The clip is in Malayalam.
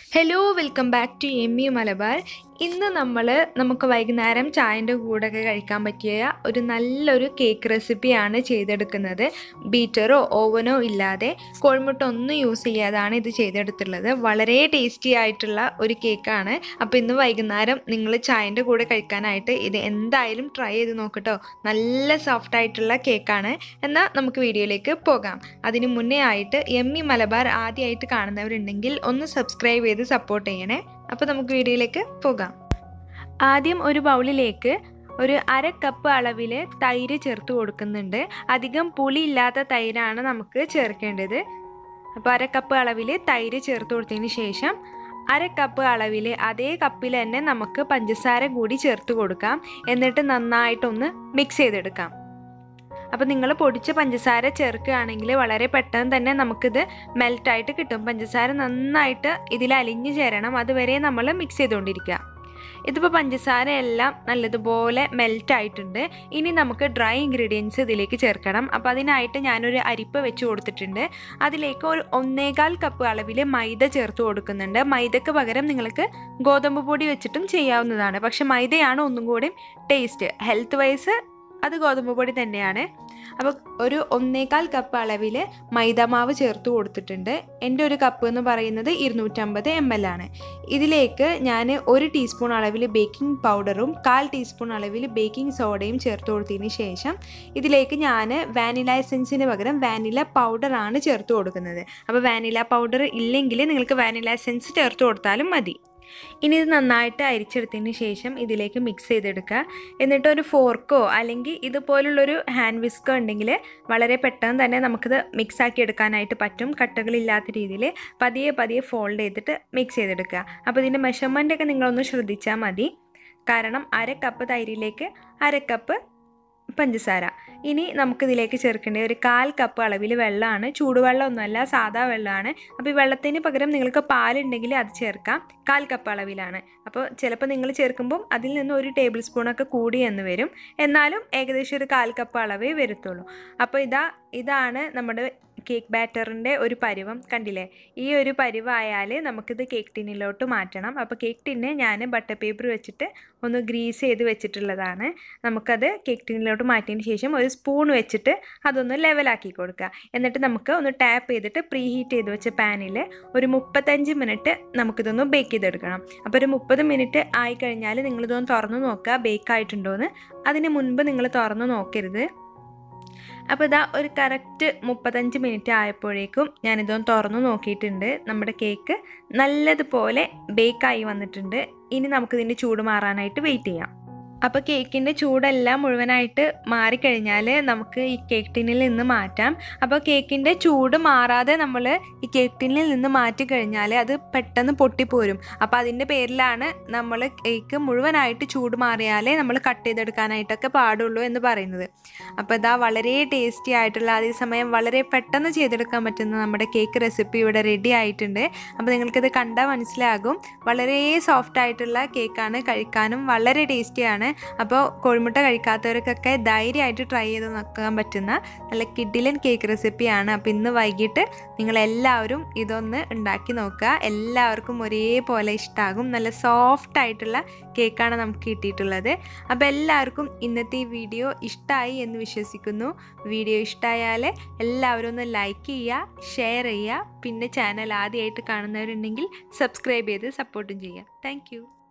hello welcome back to M U Malabar ഇന്ന് നമ്മൾ നമുക്ക് വൈകുന്നേരം ചായൻ്റെ കൂടെയൊക്കെ കഴിക്കാൻ പറ്റിയ ഒരു നല്ലൊരു കേക്ക് റെസിപ്പിയാണ് ചെയ്തെടുക്കുന്നത് ബീറ്ററോ ഓവനോ ഇല്ലാതെ കോഴിമുട്ട ഒന്നും യൂസ് ചെയ്യാതാണ് ഇത് ചെയ്തെടുത്തുള്ളത് വളരെ ടേസ്റ്റി ആയിട്ടുള്ള ഒരു കേക്കാണ് അപ്പോൾ ഇന്ന് വൈകുന്നേരം നിങ്ങൾ ചായൻ്റെ കൂടെ കഴിക്കാനായിട്ട് ഇത് എന്തായാലും ട്രൈ ചെയ്ത് നോക്കട്ടോ നല്ല സോഫ്റ്റ് ആയിട്ടുള്ള കേക്കാണ് എന്നാൽ നമുക്ക് വീഡിയോയിലേക്ക് പോകാം അതിന് മുന്നേ ആയിട്ട് എം ഇ മലബാർ ആദ്യമായിട്ട് കാണുന്നവരുണ്ടെങ്കിൽ ഒന്ന് സബ്സ്ക്രൈബ് ചെയ്ത് സപ്പോർട്ട് ചെയ്യണേ അപ്പോൾ നമുക്ക് വീഡിയോയിലേക്ക് പോകാം ആദ്യം ഒരു ബൗളിലേക്ക് ഒരു അര കപ്പ് അളവിൽ തൈര് ചേർത്ത് കൊടുക്കുന്നുണ്ട് അധികം പുളി ഇല്ലാത്ത തൈരാണ് നമുക്ക് ചേർക്കേണ്ടത് അപ്പോൾ അര കപ്പ് അളവിൽ തൈര് ചേർത്ത് കൊടുത്തതിന് ശേഷം അര കപ്പ് അളവിൽ അതേ കപ്പിൽ തന്നെ നമുക്ക് പഞ്ചസാര കൂടി ചേർത്ത് കൊടുക്കാം എന്നിട്ട് നന്നായിട്ടൊന്ന് മിക്സ് ചെയ്തെടുക്കാം അപ്പോൾ നിങ്ങൾ പൊടിച്ച പഞ്ചസാര ചേർക്കുകയാണെങ്കിൽ വളരെ പെട്ടെന്ന് തന്നെ നമുക്കിത് മെൽറ്റായിട്ട് കിട്ടും പഞ്ചസാര നന്നായിട്ട് ഇതിൽ അലിഞ്ഞു ചേരണം അതുവരെ നമ്മൾ മിക്സ് ചെയ്തുകൊണ്ടിരിക്കുക ഇതിപ്പോൾ പഞ്ചസാര എല്ലാം നല്ലതുപോലെ മെൽറ്റ് ആയിട്ടുണ്ട് ഇനി നമുക്ക് ഡ്രൈ ഇൻഗ്രീഡിയൻസ് ഇതിലേക്ക് ചേർക്കണം അപ്പോൾ അതിനായിട്ട് ഞാനൊരു അരിപ്പ് വെച്ച് കൊടുത്തിട്ടുണ്ട് അതിലേക്ക് ഒരു ഒന്നേകാൽ കപ്പ് അളവിൽ മൈദ ചേർത്ത് കൊടുക്കുന്നുണ്ട് മൈദക്ക് പകരം നിങ്ങൾക്ക് ഗോതമ്പ് പൊടി വെച്ചിട്ടും ചെയ്യാവുന്നതാണ് പക്ഷെ മൈദയാണ് ഒന്നും കൂടി ടേസ്റ്റ് ഹെൽത്ത് വൈസ് അത് ഗോതമ്പ് പൊടി തന്നെയാണ് അപ്പോൾ ഒരു ഒന്നേകാൽ കപ്പ് അളവിൽ മൈദാമാവ് ചേർത്ത് കൊടുത്തിട്ടുണ്ട് എൻ്റെ ഒരു കപ്പ് എന്ന് പറയുന്നത് ഇരുന്നൂറ്റമ്പത് എം എൽ ആണ് ഇതിലേക്ക് ഞാൻ ഒരു ടീസ്പൂൺ അളവിൽ ബേക്കിംഗ് പൗഡറും കാൽ ടീസ്പൂൺ അളവിൽ ബേക്കിംഗ് സോഡയും ചേർത്ത് കൊടുത്തതിന് ശേഷം ഇതിലേക്ക് ഞാൻ വാനില എസെൻസിന് പകരം വാനില പൗഡറാണ് ചേർത്ത് കൊടുക്കുന്നത് അപ്പോൾ വാനില പൗഡർ ഇല്ലെങ്കിൽ നിങ്ങൾക്ക് വാനില എസെൻസ് ചേർത്ത് കൊടുത്താലും മതി ഇനി ഇത് നന്നായിട്ട് അരിച്ചെടുത്തതിന് ശേഷം ഇതിലേക്ക് മിക്സ് ചെയ്തെടുക്കുക എന്നിട്ട് ഒരു ഫോർക്കോ അല്ലെങ്കിൽ ഇതുപോലുള്ളൊരു ഹാൻഡ് വിസ്കോ ഉണ്ടെങ്കിൽ വളരെ പെട്ടെന്ന് തന്നെ നമുക്കിത് മിക്സ് ആക്കി എടുക്കാനായിട്ട് പറ്റും കട്ടകളില്ലാത്ത രീതിയിൽ പതിയെ പതിയെ ഫോൾഡ് ചെയ്തിട്ട് മിക്സ് ചെയ്തെടുക്കുക അപ്പോൾ ഇതിൻ്റെ മെഷർമെൻ്റ് ഒക്കെ നിങ്ങളൊന്ന് ശ്രദ്ധിച്ചാൽ മതി കാരണം അര കപ്പ് തൈരിലേക്ക് അര കപ്പ് പഞ്ചസാര ഇനി നമുക്കിതിലേക്ക് ചേർക്കേണ്ടത് ഒരു കാൽ കപ്പ് അളവിൽ വെള്ളമാണ് ചൂടുവെള്ളമൊന്നുമല്ല സാധാ വെള്ളമാണ് അപ്പോൾ ഈ വെള്ളത്തിന് പകരം നിങ്ങൾക്ക് പാലുണ്ടെങ്കിൽ അത് ചേർക്കാം കാൽ കപ്പ് അളവിലാണ് അപ്പോൾ ചിലപ്പോൾ നിങ്ങൾ ചേർക്കുമ്പം അതിൽ നിന്ന് ഒരു ടേബിൾ സ്പൂണൊക്കെ കൂടി എന്ന് വരും എന്നാലും ഏകദേശം ഒരു കാൽ കപ്പ് അളവേ വരത്തുള്ളൂ അപ്പോൾ ഇതാ ഇതാണ് നമ്മുടെ കേക്ക് ബാറ്ററിൻ്റെ ഒരു പരുവം കണ്ടില്ലേ ഈ ഒരു പരുവായാൽ നമുക്കിത് കേക്ക് ടിന്നിലോട്ട് മാറ്റണം അപ്പോൾ കേക്ക് ടിന്ന് ഞാൻ ബട്ടർ പേപ്പർ വെച്ചിട്ട് ഒന്ന് ഗ്രീസ് ചെയ്ത് വെച്ചിട്ടുള്ളതാണ് നമുക്കത് കേക്ക് ടിന്നിലോട്ട് മാറ്റിയതിന് ശേഷം ഒരു സ്പൂൺ വെച്ചിട്ട് അതൊന്ന് ലെവലാക്കി കൊടുക്കുക എന്നിട്ട് നമുക്ക് ഒന്ന് ടാപ്പ് ചെയ്തിട്ട് പ്രീ ഹീറ്റ് ചെയ്ത് വെച്ച പാനിൽ ഒരു മുപ്പത്തഞ്ച് മിനിറ്റ് നമുക്കിതൊന്ന് ബേക്ക് ചെയ്തെടുക്കണം അപ്പോൾ ഒരു മുപ്പത് മിനിറ്റ് ആയി കഴിഞ്ഞാൽ നിങ്ങളിതൊന്ന് തുറന്ന് നോക്കുക ബേക്ക് ആയിട്ടുണ്ടോയെന്ന് അതിന് മുൻപ് നിങ്ങൾ തുറന്ന് നോക്കരുത് അപ്പോൾ ഇതാ ഒരു കറക്റ്റ് മുപ്പത്തഞ്ച് മിനിറ്റ് ആയപ്പോഴേക്കും ഞാനിതൊന്ന് തുറന്നു നോക്കിയിട്ടുണ്ട് നമ്മുടെ കേക്ക് നല്ലതുപോലെ ബേക്കായി വന്നിട്ടുണ്ട് ഇനി നമുക്കിതിൻ്റെ ചൂട് മാറാനായിട്ട് വെയിറ്റ് ചെയ്യാം അപ്പോൾ കേക്കിൻ്റെ ചൂടെല്ലാം മുഴുവനായിട്ട് മാറിക്കഴിഞ്ഞാൽ നമുക്ക് ഈ കേക്ക് ടിന്നിൽ നിന്ന് മാറ്റാം അപ്പോൾ കേക്കിൻ്റെ ചൂട് മാറാതെ നമ്മൾ ഈ കേക്ക് ടിന്നിൽ നിന്ന് മാറ്റി കഴിഞ്ഞാൽ അത് പെട്ടെന്ന് പൊട്ടിപ്പോരും അപ്പോൾ അതിൻ്റെ പേരിലാണ് നമ്മൾ കേക്ക് മുഴുവനായിട്ട് ചൂട് മാറിയാലേ നമ്മൾ കട്ട് ചെയ്തെടുക്കാനായിട്ടൊക്കെ പാടുള്ളൂ എന്ന് പറയുന്നത് അപ്പോൾ ഇതാ വളരെ ടേസ്റ്റി ആയിട്ടുള്ള അതേസമയം വളരെ പെട്ടെന്ന് ചെയ്തെടുക്കാൻ പറ്റുന്ന നമ്മുടെ കേക്ക് റെസിപ്പി ഇവിടെ റെഡി ആയിട്ടുണ്ട് അപ്പോൾ നിങ്ങൾക്കിത് കണ്ടാൽ മനസ്സിലാകും വളരെ സോഫ്റ്റ് ആയിട്ടുള്ള കേക്കാണ് കഴിക്കാനും വളരെ ടേസ്റ്റിയാണ് അപ്പോൾ കോഴിമുട്ട കഴിക്കാത്തവർക്കൊക്കെ ധൈര്യമായിട്ട് ട്രൈ ചെയ്ത് നോക്കാൻ പറ്റുന്ന നല്ല കിഡിലൻ കേക്ക് റെസിപ്പിയാണ് അപ്പോൾ ഇന്ന് വൈകിട്ട് നിങ്ങളെല്ലാവരും ഇതൊന്ന് ഉണ്ടാക്കി നോക്കുക എല്ലാവർക്കും ഒരേപോലെ ഇഷ്ടമാകും നല്ല സോഫ്റ്റ് ആയിട്ടുള്ള കേക്കാണ് നമുക്ക് കിട്ടിയിട്ടുള്ളത് അപ്പോൾ എല്ലാവർക്കും ഇന്നത്തെ ഈ വീഡിയോ ഇഷ്ടമായി എന്ന് വിശ്വസിക്കുന്നു വീഡിയോ ഇഷ്ടമായാൽ എല്ലാവരും ഒന്ന് ലൈക്ക് ചെയ്യുക ഷെയർ ചെയ്യുക പിന്നെ ചാനൽ ആദ്യമായിട്ട് കാണുന്നവരുണ്ടെങ്കിൽ സബ്സ്ക്രൈബ് ചെയ്ത് സപ്പോർട്ടും ചെയ്യുക താങ്ക്